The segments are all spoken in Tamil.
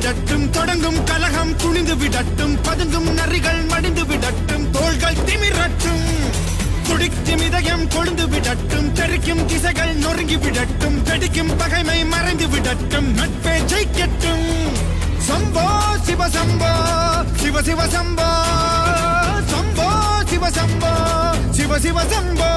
விடட்டும் தொடங்கும் கலகம் குனிந்து விடட்டும் பதுங்கும் நரிகள் மடிந்து விடட்டும் தோள்கள் திமிரட்டும் துடிக்கும் இதயம் கொழுந்து விடட்டும் தெறிக்கும் திசைகள் நொறுங்கி விடட்டும் வெடிக்கும் பகைமை மறைந்து விடட்டும் நட்பே ஜெயிக்கட்டும் சம்போ சிவ சம்போ சிவ சிவ சம்போ சம்போ சிவ சம்போ சிவ சிவ சம்போ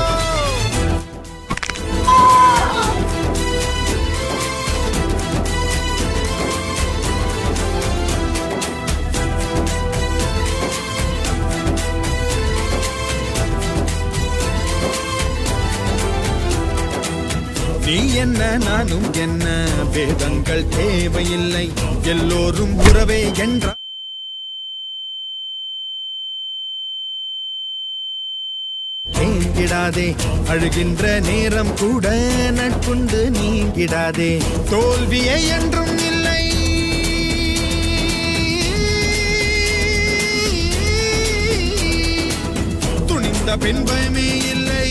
நீ என்ன நானும் என்ன வேதங்கள் தேவையில்லை எல்லோரும் உறவே என்ற நீங்கிடாதே அழுகின்ற நேரம் கூட நட்புண்டு நீங்கிடாதே தோல்வியே என்றும் இல்லை துணிந்த பின்பமே இல்லை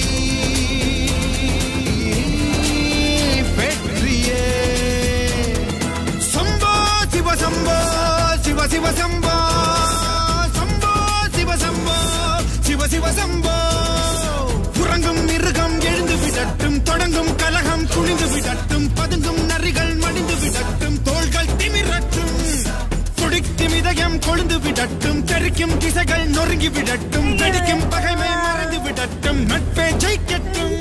வெற்றியே சம்போ சிவ சம்போ சிவ சிவ சம்போ சம்போ சிவ சம்போ சிவ சிவ சம்போ உறங்கும் மிருகம் எழுந்து விடட்டும் தொடங்கும் கலகம் குனிந்து விடட்டும் பதுங்கும் நரிகள் மடிந்து விடட்டும் தோள்கள் திமிரட்டும் துடிக்கும் இதயம் கொழுந்து விடட்டும் தெறிக்கும் திசைகள் நொறுங்கி விடட்டும் வெடிக்கும் பகைமை மறைந்து விடட்டும் நட்பே ஜெயிக்கட்டும்